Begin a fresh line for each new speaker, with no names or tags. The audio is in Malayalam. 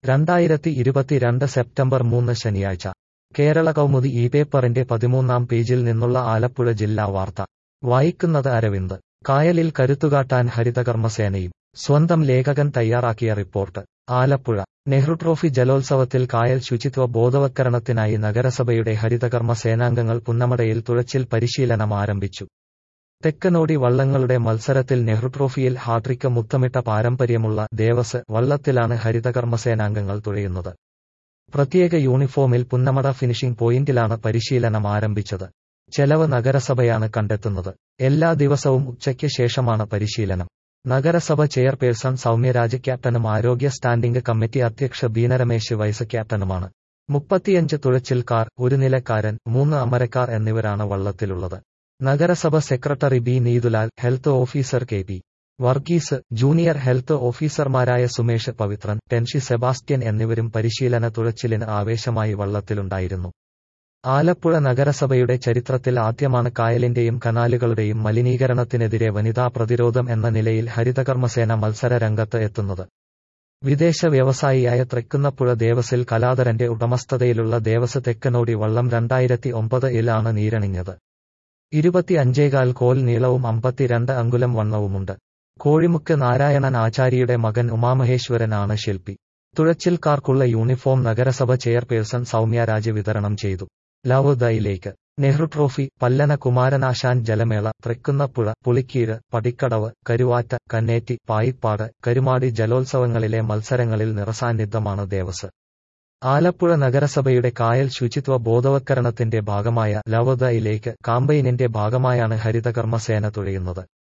രണ്ടായിരത്തി ഇരുപത്തിരണ്ട് സെപ്റ്റംബർ മൂന്ന് ശനിയാഴ്ച കേരള കൗമുദി ഈ പേപ്പറിന്റെ പതിമൂന്നാം പേജിൽ നിന്നുള്ള ആലപ്പുഴ ജില്ലാ വാർത്ത വായിക്കുന്നത് അരവിന്ദ് കായലിൽ കരുത്തുകാട്ടാൻ ഹരിതകർമ്മസേനയും സ്വന്തം ലേഖകൻ തയ്യാറാക്കിയ റിപ്പോർട്ട് ആലപ്പുഴ നെഹ്റു ട്രോഫി ജലോത്സവത്തിൽ കായൽ ശുചിത്വ ബോധവത്കരണത്തിനായി നഗരസഭയുടെ ഹരിതകർമ്മ സേനാംഗങ്ങൾ പുന്നമടയിൽ തുഴച്ചിൽ പരിശീലനം ആരംഭിച്ചു തെക്കനോടി വള്ളങ്ങളുടെ മത്സരത്തിൽ നെഹ്റു ട്രോഫിയിൽ ഹാട്രിക്ക് മുത്തമിട്ട പാരമ്പര്യമുള്ള ദേവസ് വള്ളത്തിലാണ് ഹരിതകർമ്മസേനാംഗങ്ങൾ തുഴയുന്നത് പ്രത്യേക യൂണിഫോമിൽ പുന്നമട ഫിനിഷിംഗ് പോയിന്റിലാണ് പരിശീലനം ആരംഭിച്ചത് ചെലവ് നഗരസഭയാണ് കണ്ടെത്തുന്നത് എല്ലാ ദിവസവും ഉച്ചയ്ക്ക് ശേഷമാണ് പരിശീലനം നഗരസഭ ചെയർപേഴ്സൺ സൗമ്യരാജ് ക്യാപ്റ്റനും ആരോഗ്യ സ്റ്റാൻഡിംഗ് കമ്മിറ്റി അധ്യക്ഷ ബീനരമേശ് വൈസ് ക്യാപ്റ്റനുമാണ് മുപ്പത്തിയഞ്ച് തുഴച്ചിൽക്കാർ ഒരു നിലക്കാരൻ മൂന്ന് അമരക്കാർ എന്നിവരാണ് വള്ളത്തിലുള്ളത് നഗരസഭ secretary B Neethulal health officer K P Varghese junior health ഓഫീസർമാരായ സുമേഷ് പവിത്രൻ ടെൻഷി സെബാസ്റ്റ്യൻ എന്നിവരും പരിശീലന തുഴച്ചിലിന് ആവേശമായി വള്ളത്തിലുണ്ടായിരുന്നു ആലപ്പുഴ നഗരസഭയുടെ ചരിത്രത്തിൽ ആദ്യമാണ് കായലിന്റെയും കനാലുകളുടെയും മലിനീകരണത്തിനെതിരെ വനിതാ പ്രതിരോധം എന്ന നിലയിൽ ഹരിതകർമ്മസേന മത്സര രംഗത്ത് എത്തുന്നത് വിദേശ വ്യവസായിയായ തൃക്കുന്നപ്പുഴ ദേവസിൽ കലാധരന്റെ ഉടമസ്ഥതയിലുള്ള ദേവസ് തെക്കനോടി വള്ളം രണ്ടായിരത്തി ഒമ്പത് ഇലാണ് നീരണിഞ്ഞത് ഇരുപത്തിയഞ്ചേകാൽ കോൽ നീളവും അമ്പത്തിരണ്ട് അങ്കുലം വണ്ണവുമുണ്ട് കോഴിമുക്ക് നാരായണൻ ആചാര്യയുടെ മകൻ ഉമാമഹേശ്വരനാണ് ശില്പി തുഴച്ചിൽക്കാർക്കുള്ള യൂണിഫോം നഗരസഭ ചെയർപേഴ്സൺ സൗമ്യരാജ് വിതരണം ചെയ്തു ലവോദയിലേക്ക് നെഹ്റു ട്രോഫി പല്ലന കുമാരനാശാൻ ജലമേള തൃക്കുന്നപ്പുഴ പുളിക്കീഴ് പടിക്കടവ് കരുവാറ്റ കന്നേറ്റി പായിപ്പാട് കരുമാടി ജലോത്സവങ്ങളിലെ മത്സരങ്ങളിൽ നിറസാന്നിധ്യമാണ് ദേവസ് ആലപ്പുഴ നഗരസഭയുടെ കായൽ ശുചിത്വ ബോധവത്കരണത്തിന്റെ ഭാഗമായ ലവോദയിലേക്ക് കാമ്പയിനിന്റെ ഭാഗമായാണ് ഹരിതകർമ്മ സേന തുഴയുന്നത്